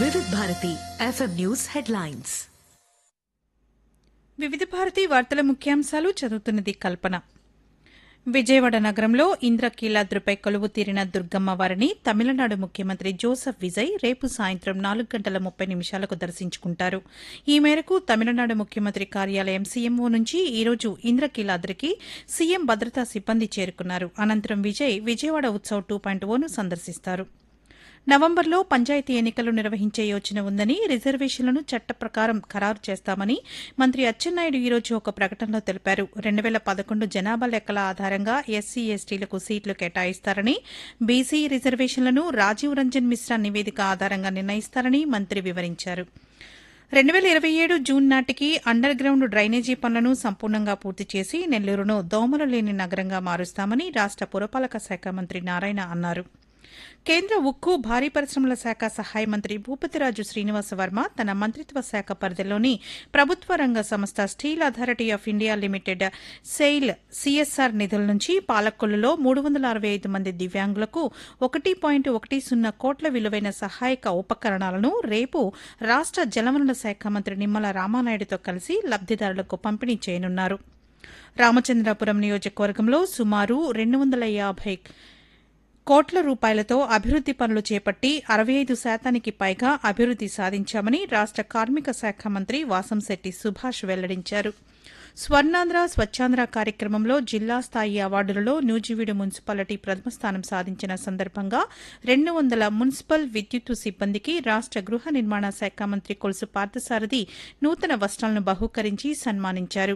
వివిధ Bharati FM news headlines వివిధ భారతి వార్తల ముఖ్యాంశాలు చదువుతున్నది కల్పన విజయవాడ నగరంలో ఇంద్రకీలాద్రిపై కొలువు తీరిన దుర్గమ్మ వారిని తమిళనాడు ముఖ్యమంత్రి జోసెఫ్ విజయ్ రేపు సాయంత్రం నాలుగు గంటల ముప్పై నిమిషాలకు దర్శించుకుంటారు ఈ మేరకు తమిళనాడు ముఖ్యమంత్రి కార్యాలయం సీఎంఓ నుంచి ఈ రోజు ఇంద్రకీలాద్రికి సీఎం భద్రతా సిబ్బంది చేరుకున్నారు అనంతరం Vijay Vijayawada Utsav two point one సందర్శిస్తారు నవంబర్లో పంచాయతీ ఎన్నికలు నిర్వహించే యోచన ఉందని రిజర్వేషన్లను చట్ట ప్రకారం ఖరారు చేస్తామని మంత్రి అచ్చెన్నాయుడు ఈ రోజు ఒక ప్రకటనలో తెలిపారు రెండు వేల పదకొండు జనాభా లెక్కల ఆధారంగా ఎస్సీ ఎస్టీలకు సీట్లు కేటాయిస్తారని బీసీ రిజర్వేషన్లను రాజీవ్ రంజన్ మిశ్రా నివేదిక ఆధారంగా నిర్ణయిస్తారని మంత్రి వివరించారు రెండు వేల ఇరవై ఏడు జూన్ నాటికి అండర్ గ్రౌండ్ డ్రైనేజీ పనులను సంపూర్ణంగా పూర్తి చేసి నెల్లూరును దోమలు లేని నగరంగా మారుస్తామని రాష్ట పురపాలక శాఖ మంత్రి నారాయణ అన్నారు కేంద్ర ఉక్కు భారీ పరిశ్రమల శాఖ సహాయ మంత్రి భూపతిరాజు శ్రీనివాస వర్మ తన మంత్రిత్వ శాఖ పరిధిలోని ప్రభుత్వ రంగ సంస్థ steel authority of India limited SAIL CSR నిధుల నుంచి పాలకొల్లులో మూడు వందల అరవై ఐదు మంది దివ్యాంగులకు ఒకటి పాయింట్ ఒకటి సున్నా కోట్ల విలువైన సహాయక ఉపకరణాలను రేపు రాష్ట జలవనరుల శాఖ మంత్రి నిమ్మల రామానాయుడుతో కలిసి లబ్దిదారులకు పంపిణీ చేయనున్నారు రామచంద్రాపురం నియోజకవర్గంలో సుమారు రెండు వందల యాభై కోట్ల రూపాయలతో అభివృద్ది పనులు చేపట్టి అరవై ఐదు శాతానికి పైగా అభివృద్ది సాధించామని రాష్ట కార్మిక శాఖ మంత్రి వాసంశెట్టి సుభాష్ వెల్లడించారు స్వర్ణాంధ్ర స్వచ్ఛాంధ్ర కార్యక్రమంలో జిల్లా స్థాయి అవార్డులలో నూజివీడు మున్సిపాలిటీ ప్రథమ స్థానం సాధించిన సందర్భంగా రెండు వందల మున్సిపల్ విద్యుత్తు సిబ్బందికి రాష్ట గృహ నిర్మాణ శాఖ మంత్రి కొలుసు పార్థసారథి నూతన వస్త్రాలను బహూకరించి సన్మానించారు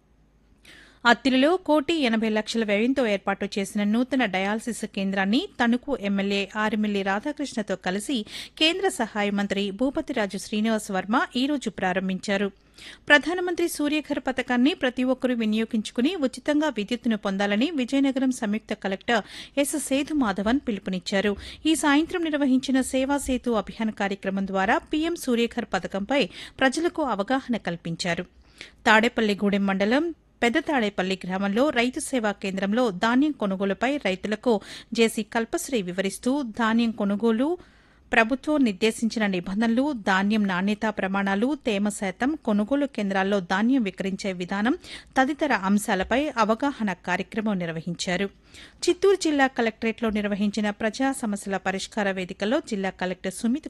అత్తిలిలో కోటి ఎనభై లక్షల వ్యయంతో ఏర్పాటు చేసిన నూతన డయాలసిస్ కేంద్రాన్ని తణుకు ఎమ్మెల్యే ఆరిమిల్లి రాధాకృష్ణతో కలిసి కేంద్ర సహాయ మంత్రి భూపతిరాజు శ్రీనివాస్ వర్మ ఈ రోజు ప్రారంభించారు ప్రధానమంత్రి సూర్యఘర్ పథకాన్ని ప్రతి ఒక్కరూ వినియోగించుకుని ఉచితంగా విద్యుత్తును పొందాలని విజయనగరం సంయుక్త కలెక్టర్ ఎస్ సేతు మాధవన్ పిలుపునిచ్చారు ఈ సాయంత్రం నిర్వహించిన సేవా సేతు అభియాన్ కార్యక్రమం ద్వారా పీఎం సూర్యఘర్ పథకంపై ప్రజలకు అవగాహన కల్పించారు తాడేపల్లిగూడెం మండలం పెద్ద తాడేపల్లి గ్రామంలో రైతు సేవా కేంద్రంలో ధాన్యం కొనుగోలుపై రైతులకు జేసీ కల్పశ్రీ వివరిస్తూ ధాన్యం కొనుగోలు ప్రభుత్వం నిర్దేశించిన నిబంధనలు ధాన్యం నాణ్యతా ప్రమాణాలు తేమ శాతం కొనుగోలు కేంద్రాల్లో ధాన్యం విక్రయించే విధానం తదితర అంశాలపై అవగాహన కార్యక్రమం నిర్వహించారు చిత్తూరు జిల్లా కలెక్టరేట్లో నిర్వహించిన ప్రజా సమస్యల పరిష్కార వేదికలో జిల్లా కలెక్టర్ సుమిత్